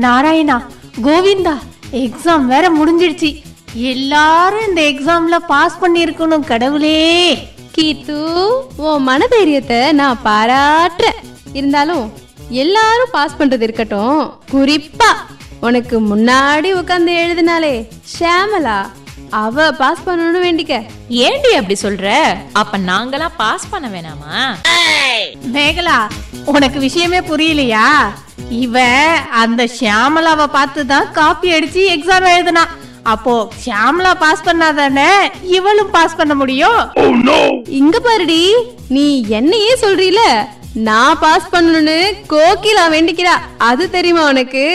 Narayana Govinda exam வேற முடிஞ்சிடுச்சு எல்லாரும் இந்த எக்ஸாம்ல பாஸ் பண்ணியிருக்கணும் கடவுளே கீத்து உன் மனதைரியத்தை நான் பாராட்டுறேன் இருந்தாலும் எல்லாரும் பாஸ் பண்றது இருக்கட்டும் குறிப்பா உனக்கு முன்னாடி உட்காந்து எழுதினாலே ஷியாமலா அவ பாஸ் பண்ணணும்னு வேண்டிக்க ஏண்டி அப்படி சொல்ற அப்ப நாங்களாம் பாஸ் பண்ண வேணாமா மேகலா உனக்கு விஷயமே புரியலையா இவ அந்த ஷியாமலாவை பார்த்து தான் காப்பி அடிச்சு எக்ஸாம் எழுதுனா அப்போ ஷியாமலா பாஸ் பண்ணாதானே இவளும் பாஸ் பண்ண முடியும் இங்க பாருடி நீ என்னையே சொல்றீல நான் பாஸ் பண்ணணும்னு கோகிலா வேண்டிக்கிறா அது தெரியுமா உனக்கு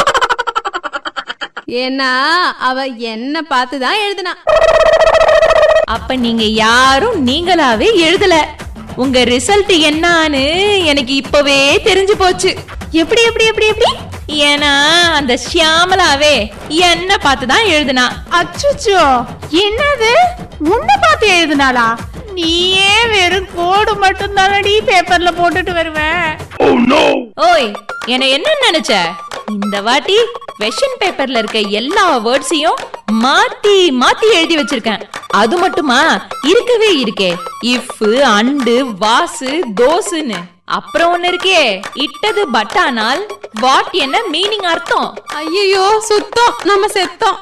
ஏன்னா அவ என்ன பார்த்து தான் எழுதுனா அப்ப நீங்க யாரும் நீங்களாவே எழுதல உங்க ரிசல்ட் என்னான்னு எனக்கு இப்பவே தெரிஞ்சு போச்சு எப்படி எப்படி எப்படி எப்படி ஏன்னா அந்த ஷியாமலாவே என்ன பார்த்து தான் எழுதுனா அச்சுச்சோ என்னது உன்னை பார்த்து எழுதுனாளா நீயே வெறும் கோடு மட்டும் தானடி பேப்பர்ல போட்டுட்டு வருவேன் ஓய் என்ன என்ன நினைச்ச இந்த வாட்டி கொஷின் பேப்பர்ல இருக்க எல்லா வேர்ட்ஸையும் மாத்தி மாத்தி எழுதி வச்சிருக்கேன் அது மட்டுமா இருக்கவே இருக்கே இஃப் அண்டு வாசு தோசுன்னு அப்புறம் ஒண்ணு இருக்கே இட்டது பட்டானால் வாட் என்ன மீனிங் அர்த்தம் ஐயோ சுத்தம் நம்ம செத்தோம்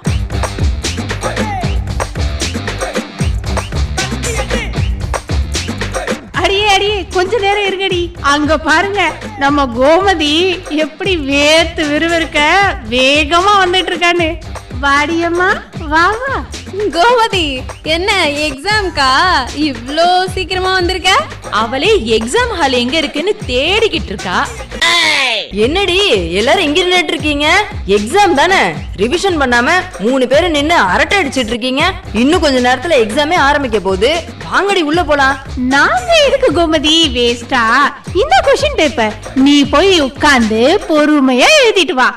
அடியே அடியே கொஞ்ச நேரம் இருங்கடி அங்க பாருங்க நம்ம கோமதி எப்படி வேர்த்து விறுவிறுக்க வேகமா வந்துட்டு இருக்கான்னு வாடியம்மா வா வா கோமதி என்ன எக்ஸாம்க்கா இவ்ளோ சீக்கிரமா வந்திருக்க அவளே எக்ஸாம் ஹால் எங்க இருக்குன்னு தேடிக்கிட்டு இருக்கா என்னடி எல்லாரும் இங்க நின்னுட்டு இருக்கீங்க எக்ஸாம் தானே ரிவிஷன் பண்ணாம மூணு பேரும் நின்னு அரட்டை அடிச்சிட்டு இருக்கீங்க இன்னும் கொஞ்ச நேரத்துல எக்ஸாமே ஆரம்பிக்க போகுது வாங்கடி உள்ள போலாம் நாங்க எதுக்கு கோமதி வேஸ்டா இந்த கொஸ்டின் பேப்பர் நீ போய் உட்கார்ந்து பொறுமையா எழுதிட்டு வா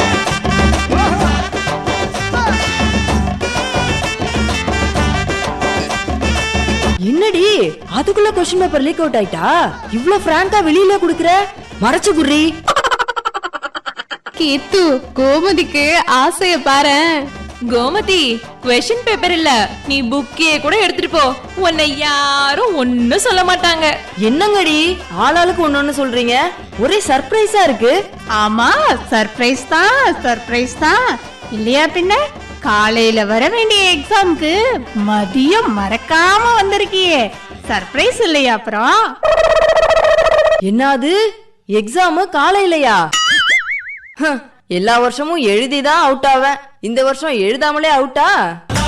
என்னடி அதுக்குள்ள கொஸ்டின் பேப்பர் லீக் அவுட் ஆயிட்டா இவ்ளோ பிராங்கா வெளியில குடுக்குற மறைச்சு குடுறி கீத்து கோமதிக்கு ஆசைய பாரேன் கோமதி கொஷின் பேப்பர் இல்ல நீ புக்கே கூட எடுத்துட்டு போ உன்னை யாரும் ஒன்னும் சொல்ல மாட்டாங்க என்னங்கடி ஆளாளுக்கு ஒண்ணு ஒண்ணு சொல்றீங்க ஒரே சர்ப்ரைஸா இருக்கு ஆமா சர்ப்ரைஸ் தான் சர்ப்ரைஸ் தான் இல்லையா பின்ன காலையில வர வேண்டிய எக்ஸாம்க்கு மதியம் மறக்காம வந்திருக்கியே சர்ப்ரைஸ் இல்லையா அப்புறம் என்னது எக்ஸாம் காலையிலயா ஹம், எல்லா வருஷமும் எழுதிதான் அவுட் ஆவேன் இந்த வருஷம் எழுதாமலே அவுட்டா